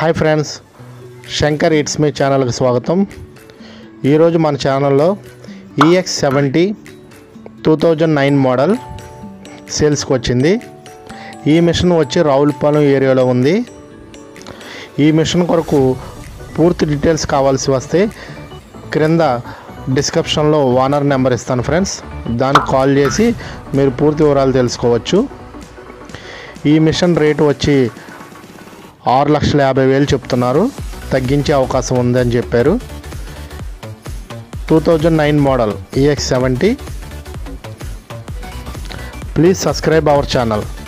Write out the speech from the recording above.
hi friends Shankar it's మీ ఛానల్కి స్వాగతం ఈరోజు మన ఛానల్లో EX seventy two thousand nine model సేల్స్కి వచ్చింది ఈ మిషన్ వచ్చి రావులపాలెం ఏరియాలో ఉంది ఈ మిషన్ కొరకు పూర్తి డీటెయిల్స్ కావాల్సి వస్తే క్రింద డిస్క్రిప్షన్లో ఓనర్ నెంబర్ ఇస్తాను ఫ్రెండ్స్ దానికి కాల్ చేసి మీరు పూర్తి వివరాలు తెలుసుకోవచ్చు ఈ మిషన్ రేటు వచ్చి ఆరు లక్షల యాభై వేలు చెప్తున్నారు తగ్గించే అవకాశం ఉందని చెప్పారు two thousand nine model EX seventy please subscribe our channel